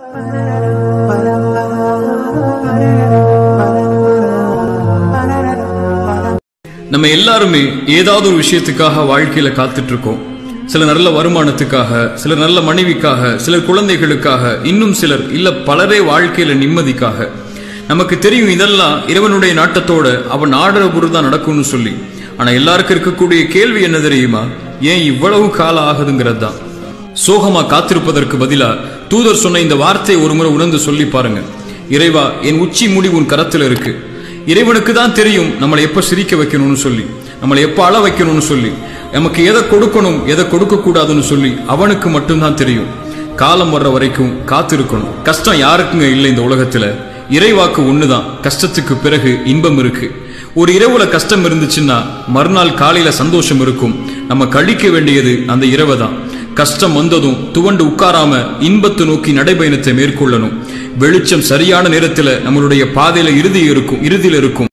நம்ம எல்லாருமே ஏதாவது ஒரு விஷயத்துக்காக வாழ்க்கையில காத்துட்டு இருக்கோம் சிலர் நல்ல வருமானத்துக்காக சிலர் நல்ல மனைவிக்காக சிலர் குழந்தைகளுக்காக இன்னும் சிலர் இல்ல பலரே வாழ்க்கையில நிம்மதிக்காக நமக்கு தெரியும் இதெல்லாம் இறைவனுடைய நாட்டத்தோட அவன் ஆடுற தான் நடக்கும்னு சொல்லி ஆனா எல்லாருக்கும் இருக்கக்கூடிய கேள்வி என்ன தெரியுமா ஏன் இவ்வளவு காலம் ஆகுதுங்கிறது தான் சோகமா காத்திருப்பதற்கு பதிலா தூதர் சொன்ன இந்த வார்த்தையை ஒரு முறை உணர்ந்து சொல்லி பாருங்க இறைவா என் உச்சி முடி உன் கரத்துல இருக்கு இறைவனுக்கு தான் தெரியும் நம்மளை எப்ப சிரிக்க வைக்கணும்னு சொல்லி நம்மளை எப்ப அழ வைக்கணும்னு சொல்லி நமக்கு எதை கொடுக்கணும் எதை கொடுக்க கூடாதுன்னு சொல்லி அவனுக்கு மட்டும்தான் தெரியும் காலம் வர்ற வரைக்கும் காத்திருக்கணும் கஷ்டம் யாருக்குங்க இல்லை இந்த உலகத்துல இறைவாக்கு ஒண்ணுதான் கஷ்டத்துக்கு பிறகு இன்பம் இருக்கு ஒரு இரவுல கஷ்டம் இருந்துச்சுன்னா மறுநாள் காலையில சந்தோஷம் இருக்கும் நம்ம கழிக்க வேண்டியது அந்த இரவை தான் கஷ்டம் வந்ததும் துவண்டு உட்காராம இன்பத்தை நோக்கி நடைபயணத்தை மேற்கொள்ளணும் வெளிச்சம் சரியான நேரத்துல நம்மளுடைய பாதையில இறுதி இருக்கும் இறுதியில இருக்கும்